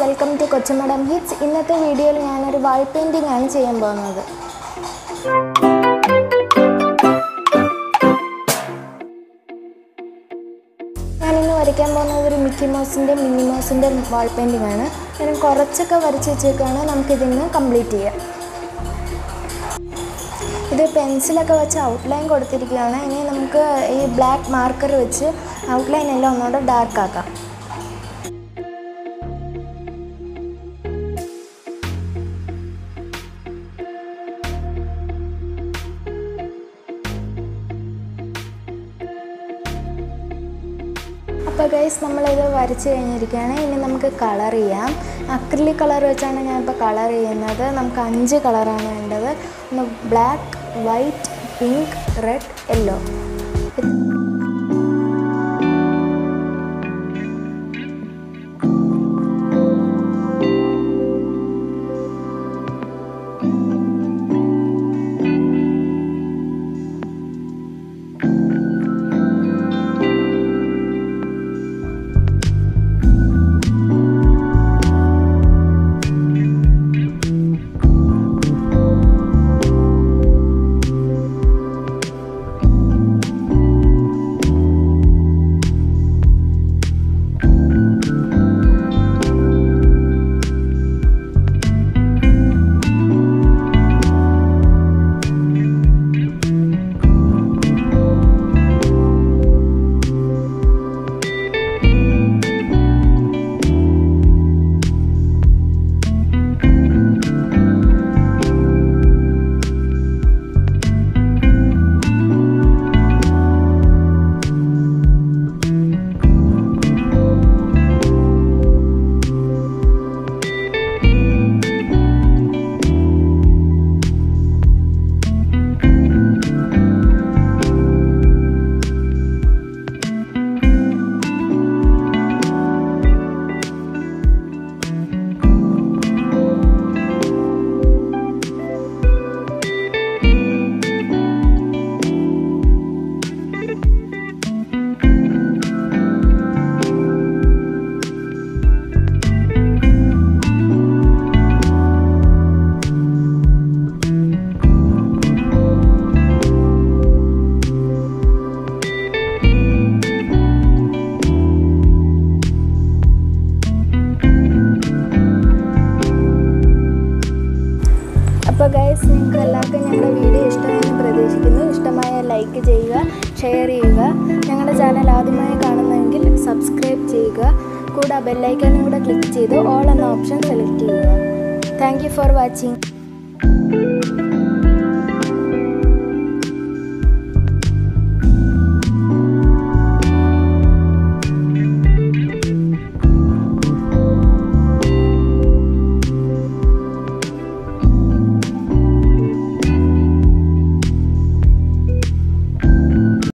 welcome to കൊച്ചുമടം hits ഇന്നത്തെ വീഡിയോയിൽ ഞാനൊരു വാൾ പെയിൻറ്റിംഗ് ആണ് ചെയ്യാൻ പോകുന്നത് ഞാനിന്ന് വരയ്ക്കാൻ പോകുന്നത് ഒരു മിക്കി മൗസിൻ്റെ മിനി മൗസിൻ്റെ വാൾ പെയിൻറ്റിംഗ് ആണ് ഞാൻ കുറച്ചൊക്കെ വരച്ച് വെച്ചേക്കാണ് നമുക്കിതിന്ന് കംപ്ലീറ്റ് ചെയ്യാം ഇത് പെൻസിലൊക്കെ വെച്ച് ഔട്ട്ലൈൻ കൊടുത്തിരിക്കുകയാണ് ഇനി നമുക്ക് ഈ ബ്ലാക്ക് മാർക്കർ വെച്ച് ഔട്ട്ലൈൻ എല്ലാം ഒന്നുകൂടെ ഡാർക്ക് ആക്കാം അപ്പോൾ ഗൈസ് നമ്മളിത് വരച്ച് കഴിഞ്ഞിരിക്കുകയാണ് ഇനി നമുക്ക് കളർ ചെയ്യാം അക്രിലിക് കളർ വെച്ചാണ് ഞാനിപ്പോൾ കളർ ചെയ്യുന്നത് നമുക്ക് അഞ്ച് കളറാണ് വേണ്ടത് ഒന്ന് black white pink red yellow അപ്പോൾ ഗൈസ് നിങ്ങൾക്ക് എല്ലാവർക്കും ഞങ്ങളുടെ വീഡിയോ ഇഷ്ടമായെന്ന് പ്രതീക്ഷിക്കുന്നു ഇഷ്ടമായ ലൈക്ക് ചെയ്യുക ഷെയർ ചെയ്യുക ഞങ്ങളുടെ ചാനൽ ആദ്യമായി കാണുന്നതെങ്കിൽ സബ്സ്ക്രൈബ് ചെയ്യുക കൂടെ ബെല്ലൈക്കനും കൂടെ ക്ലിക്ക് ചെയ്ത് ഓൾ എന്ന ഓപ്ഷൻ സെലക്ട് ചെയ്യുക താങ്ക് യു ഫോർ വാച്ചിങ്